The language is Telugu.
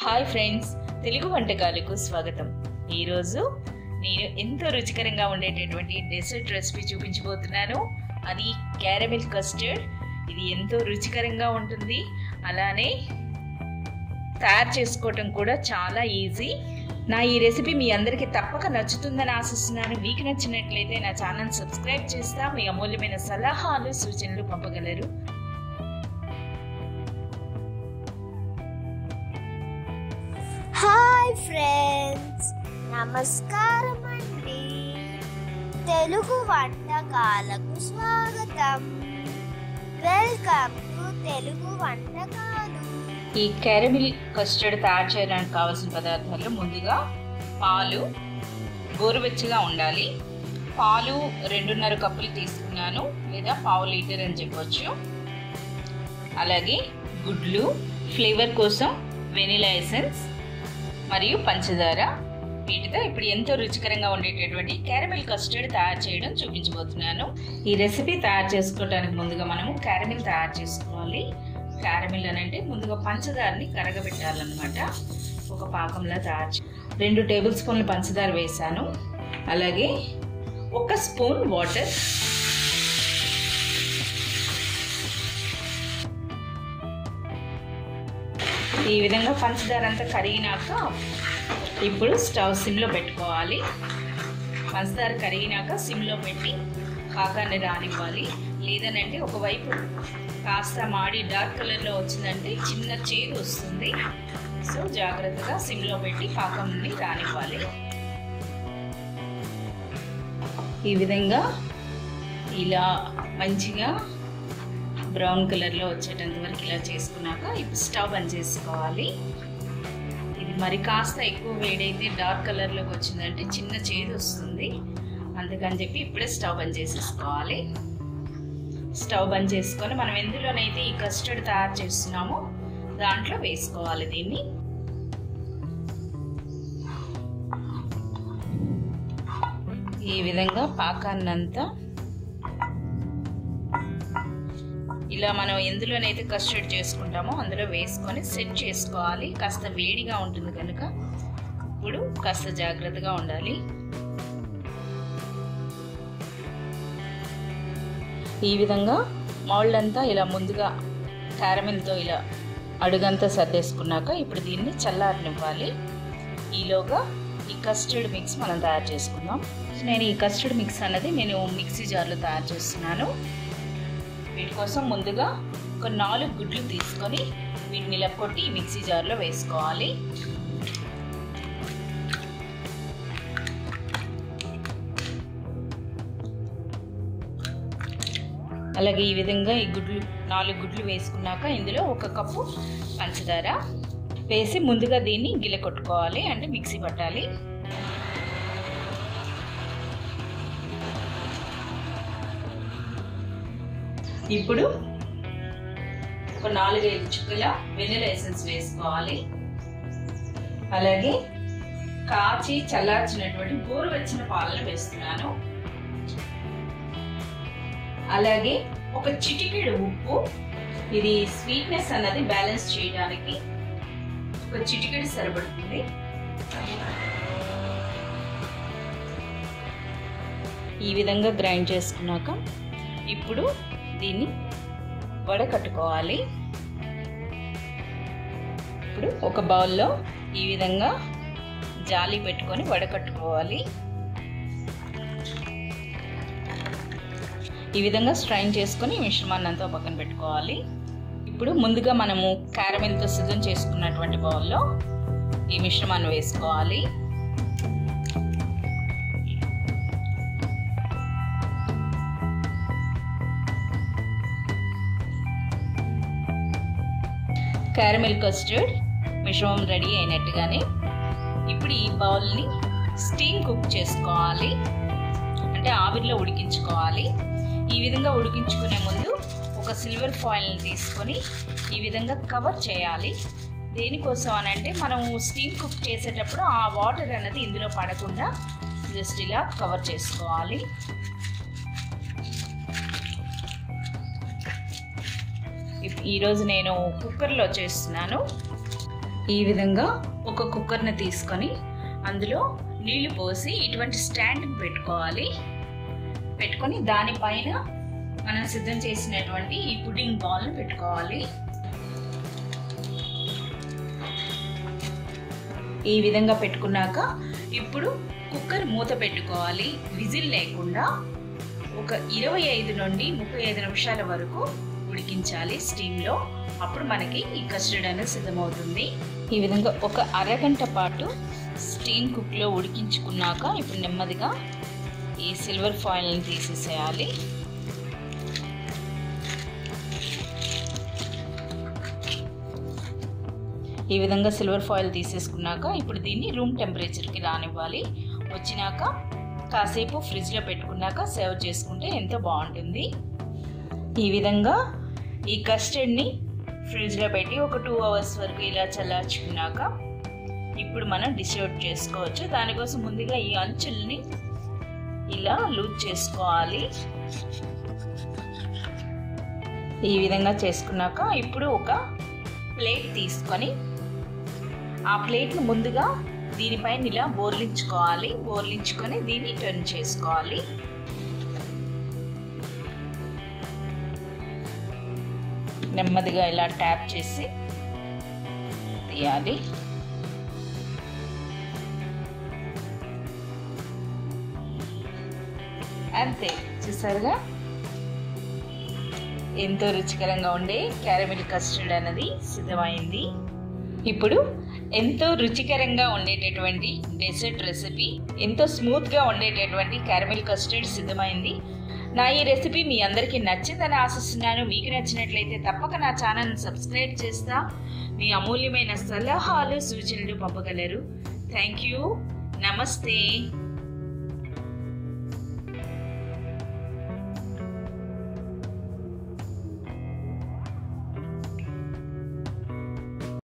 హాయ్ ఫ్రెండ్స్ తెలుగు వంటకాలకు స్వాగతం ఈరోజు నేను ఎంతో రుచికరంగా ఉండేటటువంటి డెసర్ట్ రెసిపీ చూపించబోతున్నాను అది క్యారమెల్ కస్టర్డ్ ఇది ఎంతో రుచికరంగా ఉంటుంది అలానే తయారు చేసుకోవటం కూడా చాలా ఈజీ నా ఈ రెసిపీ మీ అందరికీ తప్పక నచ్చుతుందని ఆశిస్తున్నాను మీకు నచ్చినట్లయితే నా ఛానల్ సబ్స్క్రైబ్ చేస్తా మీ అమూల్యమైన సలహాలు సూచనలు పంపగలరు హాయ్ ఫ్రెండ్స్ నమస్కారం అండి తెలుగు వంటకాలకు స్వాగతం వెల్కమ్ టు తెలుగు వంటకాలు ఈ క్యారమిల్ కస్టర్డ్ తయారు చేయడానికి కావాల్సిన పదార్థాలు ముందుగా పాలు గోరువెచ్చగా ఉండాలి పాలు రెండున్నర కప్పులు తీసుకున్నాను లేదా పావు లీటర్ అని చెప్పొచ్చు అలాగే గుడ్లు ఫ్లేవర్ కోసం వెనిలా ఎసెన్స్ మరియు పంచదార వీటితో ఇప్పుడు ఎంతో రుచికరంగా ఉండేటటువంటి క్యారమిల్ కస్టర్డ్ తయారు చేయడం చూపించబోతున్నాను ఈ రెసిపీ తయారు చేసుకోవడానికి ముందుగా మనము క్యారమిల్ తయారు చేసుకోవాలి క్యారమిల్ అని అంటే ముందుగా పంచదారని కరగబెట్టాలన్నమాట ఒక పాకంలా తయారు చే- రెండు టేబుల్ స్పూన్ల పంచదార వేసాను అలాగే ఒక స్పూన్ వాటర్ ఈ విధంగా పంచదార అంతా కరిగినాక ఇప్పుడు స్టవ్ సిమ్లో పెట్టుకోవాలి పంచదార కరిగినాక సిమ్లో పెట్టి పాకాన్ని రానివ్వాలి లేదనంటే ఒకవైపు కాస్త మాడి డార్క్ కలర్లో వచ్చిందంటే చిన్న చేదు వస్తుంది సో జాగ్రత్తగా సిమ్లో పెట్టి పాకంని రానివ్వాలి ఈ విధంగా ఇలా మంచిగా బ్రౌన్ కలర్లో వచ్చేటంత వరకు ఇలా చేసుకున్నాక ఇప్పుడు స్టవ్ బంద్ చేసుకోవాలి ఇది మరి కాస్త ఎక్కువ వేడైతే డార్క్ కలర్లోకి వచ్చిందంటే చిన్న చేదు వస్తుంది అందుకని చెప్పి ఇప్పుడే స్టవ్ బంద్ చేసేసుకోవాలి స్టవ్ బంద్ చేసుకొని మనం ఎందులోనైతే ఈ కస్టర్డ్ తయారు చేస్తున్నామో దాంట్లో వేసుకోవాలి దీన్ని ఈ విధంగా పాకాన్నంతా ఇలా మనం ఎందులోనైతే కస్టర్డ్ చేసుకుంటామో అందులో వేసుకొని సెట్ చేసుకోవాలి కాస్త వేడిగా ఉంటుంది కనుక ఇప్పుడు కాస్త జాగ్రత్తగా ఉండాలి ఈ విధంగా మౌల్డ్ అంతా ఇలా ముందుగా క్యారమిల్తో ఇలా అడుగంతా సర్దేసుకున్నాక ఇప్పుడు దీన్ని చల్లారనివ్వాలి ఈలోగా ఈ కస్టర్డ్ మిక్స్ మనం తయారు చేసుకుందాం నేను ఈ కస్టర్డ్ మిక్స్ అన్నది నేను మిక్సీ జార్లో తయారు చేస్తున్నాను వీటి కోసం ముందుగా ఒక నాలుగు గుడ్లు తీసుకొని వీటిని ఇలా కొట్టి మిక్సీ జార్లో వేసుకోవాలి అలాగే ఈ విధంగా ఈ గుడ్లు నాలుగు గుడ్లు వేసుకున్నాక ఇందులో ఒక కప్పు పంచదార వేసి ముందుగా దీన్ని గిల కొట్టుకోవాలి అంటే మిక్సీ పట్టాలి ఇప్పుడు ఒక నాలుగైదు చుక్కల వెనిలా ఎసెన్స్ వేసుకోవాలి అలాగే కాచి చల్లార్చినటువంటి గోరువెచ్చిన పాలను వేస్తున్నాను అలాగే ఒక చిటికెడు ఉప్పు ఇది స్వీట్నెస్ అన్నది బ్యాలెన్స్ చేయడానికి ఒక చిటికెడు సరిపడుతుంది ఈ విధంగా గ్రైండ్ చేసుకున్నాక ఇప్పుడు దీన్ని వడకట్టుకోవాలి ఇప్పుడు ఒక బౌల్లో ఈ విధంగా జాలి పెట్టుకొని వడకట్టుకోవాలి ఈ విధంగా స్ట్రైన్ చేసుకొని మిశ్రమాన్ని అంతా పక్కన పెట్టుకోవాలి ఇప్పుడు ముందుగా మనము క్యారమెల్తో సిద్ధం చేసుకున్నటువంటి బౌల్లో ఈ మిశ్రమాన్ని వేసుకోవాలి క్యారమెల్ కస్టర్డ్ మిశ్రమం రెడీ అయినట్టుగానే ఇప్పుడు ఈ బౌల్ని స్టీమ్ కుక్ చేసుకోవాలి అంటే ఆవిరిలో ఉడికించుకోవాలి ఈ విధంగా ఉడికించుకునే ముందు ఒక సిల్వర్ ఫాయిల్ని తీసుకొని ఈ విధంగా కవర్ చేయాలి దేనికోసం అని అంటే మనం స్టీమ్ కుక్ చేసేటప్పుడు ఆ వాటర్ అనేది ఇందులో పడకుండా జస్ట్ ఇలా కవర్ చేసుకోవాలి ఇప్- ఈరోజు నేను కుక్కర్లో చేస్తున్నాను ఈ విధంగా ఒక కుక్కర్ని తీసుకొని అందులో నీళ్లు పోసి ఇటువంటి స్టాండ్ పెట్టుకోవాలి పెట్టుకొని దానిపైన మనం సిద్ధం చేసినటువంటి ఈ పుడింగ్ బాల్ని పెట్టుకోవాలి ఈ విధంగా పెట్టుకున్నాక ఇప్పుడు కుక్కర్ మూత పెట్టుకోవాలి విజిల్ లేకుండా ఒక ఇరవై ఐదు నుండి ముప్పై ఐదు నిమిషాల వరకు ఉడికించాలి స్టీమ్లో అప్పుడు మనకి ఈ కస్టర్డ్ అనేది సిద్ధమవుతుంది ఈ విధంగా ఒక అరగంట పాటు స్టీమ్ కుక్లో ఉడికించుకున్నాక ఇప్పుడు నెమ్మదిగా ఈ సిల్వర్ ఫాయిల్ని తీసేసేయాలి ఈ విధంగా సిల్వర్ ఫాయిల్ తీసేసుకున్నాక ఇప్పుడు దీన్ని రూమ్ టెంపరేచర్కి రానివ్వాలి వచ్చినాక కాసేపు ఫ్రిడ్జ్లో పెట్టుకున్నాక సర్వ్ చేసుకుంటే ఎంతో బాగుంటుంది ఈ విధంగా ఈ కస్టర్డ్ని ఫ్రిడ్జ్లో పెట్టి ఒక టూ అవర్స్ వరకు ఇలా చల్లార్చుకున్నాక ఇప్పుడు మనం డిష్ అవుట్ చేసుకోవచ్చు దానికోసం ముందుగా ఈ అంచుల్ని ఇలా లూజ్ చేసుకోవాలి ఈ విధంగా చేసుకున్నాక ఇప్పుడు ఒక ప్లేట్ తీసుకొని ఆ ప్లేట్ను ముందుగా దీనిపైన ఇలా బోర్లించుకోవాలి బోర్లించుకొని దీన్ని టర్న్ చేసుకోవాలి నెమ్మదిగా ఇలా ట్యాప్ చేసి తీయాలి అంతే చూసారుగా ఎంతో రుచికరంగా ఉండే క్యారమిల్ కస్టర్డ్ అనేది సిద్ధమైంది ఇప్పుడు ఎంతో రుచికరంగా ఉండేటటువంటి డెసర్ట్ రెసిపీ ఎంతో స్మూత్గా ఉండేటటువంటి క్యారమిల్ కస్టర్డ్ సిద్ధమైంది నా ఈ రెసిపీ మీ అందరికీ నచ్చిందని ఆశిస్తున్నాను మీకు నచ్చినట్లయితే తప్పక నా ఛానల్ని సబ్స్క్రైబ్ చేస్తా మీ అమూల్యమైన సలహాలు సూచనలు పంపగలరు థ్యాంక్ యూ నమస్తే